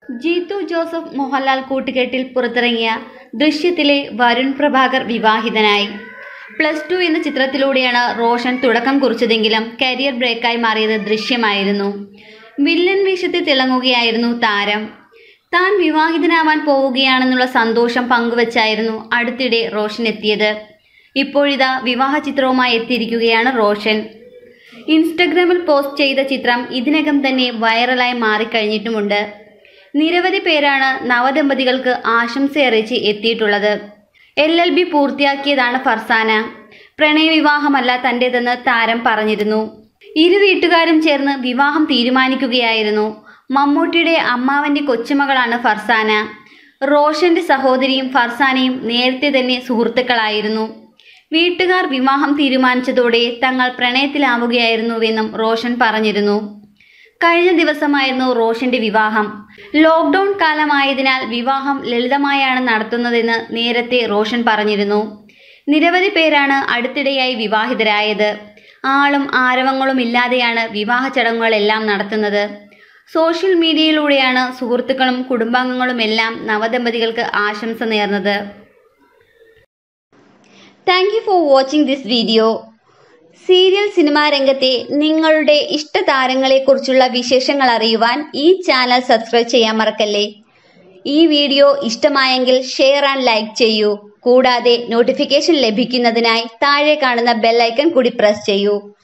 Jeethu Joseph Mohanlal കൂട്ടുകെട്ടിൽ പുറത്തിറങ്ങിയ ദൃശ്യത്തിലെ വരുൺ പ്രഭാകർ വിവാഹിതനായി പ്ലസ് ടു എന്ന ചിത്രത്തിലൂടെയാണ് റോഷൻ തുടക്കം കുറിച്ചതെങ്കിലും കരിയർ ബ്രേക്കായി മാറിയത് ദൃശ്യമായിരുന്നു വില്ലൻ വേഷത്തിൽ തിളങ്ങുകയായിരുന്നു താരം താൻ വിവാഹിതനാവാൻ പോവുകയാണെന്നുള്ള സന്തോഷം പങ്കുവച്ചായിരുന്നു അടുത്തിടെ റോഷൻ എത്തിയത് ഇപ്പോഴിതാ വിവാഹ ചിത്രവുമായി എത്തിയിരിക്കുകയാണ് റോഷൻ ഇൻസ്റ്റഗ്രാമിൽ പോസ്റ്റ് ചെയ്ത ചിത്രം ഇതിനകം തന്നെ വൈറലായി മാറിക്കഴിഞ്ഞിട്ടുമുണ്ട് നിരവധി പേരാണ് നവദമ്പതികൾക്ക് ആശംസയറിയിച്ച് എത്തിയിട്ടുള്ളത് എൽ എൽ ബി പൂർത്തിയാക്കിയതാണ് ഫർസാന പ്രണയവിവാഹമല്ല തൻ്റേതെന്ന് താരം പറഞ്ഞിരുന്നു ഇരു വീട്ടുകാരും ചേർന്ന് വിവാഹം തീരുമാനിക്കുകയായിരുന്നു മമ്മൂട്ടിയുടെ അമ്മാവൻ്റെ കൊച്ചുമകളാണ് ഫർസാന റോഷന്റെ സഹോദരിയും ഫർസാനയും നേരത്തെ തന്നെ സുഹൃത്തുക്കളായിരുന്നു വീട്ടുകാർ വിവാഹം തീരുമാനിച്ചതോടെ തങ്ങൾ പ്രണയത്തിലാവുകയായിരുന്നുവെന്നും റോഷൻ പറഞ്ഞിരുന്നു കഴിഞ്ഞ ദിവസമായിരുന്നു റോഷന്റെ വിവാഹം ലോക്ക്ഡൌൺ കാലമായതിനാൽ വിവാഹം ലളിതമായാണ് നടത്തുന്നതെന്ന് നേരത്തെ റോഷൻ പറഞ്ഞിരുന്നു നിരവധി പേരാണ് അടുത്തിടെയായി വിവാഹിതരായത് ആളും ആരവങ്ങളും ഇല്ലാതെയാണ് വിവാഹ ചടങ്ങുകളെല്ലാം നടത്തുന്നത് സോഷ്യൽ മീഡിയയിലൂടെയാണ് സുഹൃത്തുക്കളും കുടുംബാംഗങ്ങളും എല്ലാം നവദമ്പതികൾക്ക് ആശംസ നേർന്നത് thank you for watching this video serial cinema രംഗത്തെ നിങ്ങളുടെ ഇഷ്ട താരങ്ങളെക്കുറിച്ചുള്ള വിശേഷങ്ങൾ അറിയുവാൻ ഈ ചാനൽ സബ്സ്ക്രൈബ് ചെയ്യാൻ മറക്കല്ലേ ഈ വീഡിയോ ഇഷ്ടമായെങ്കിൽ ഷെയർ ആൻഡ് ലൈക്ക് ചെയ്യൂ കൂടാതെ നോട്ടിഫിക്കേഷൻ ലഭിക്കുന്നതിനായി താഴെ കാണുന്ന ബെൽ ഐക്കൺ കൂടി പ്രസ് ചെയ്യൂ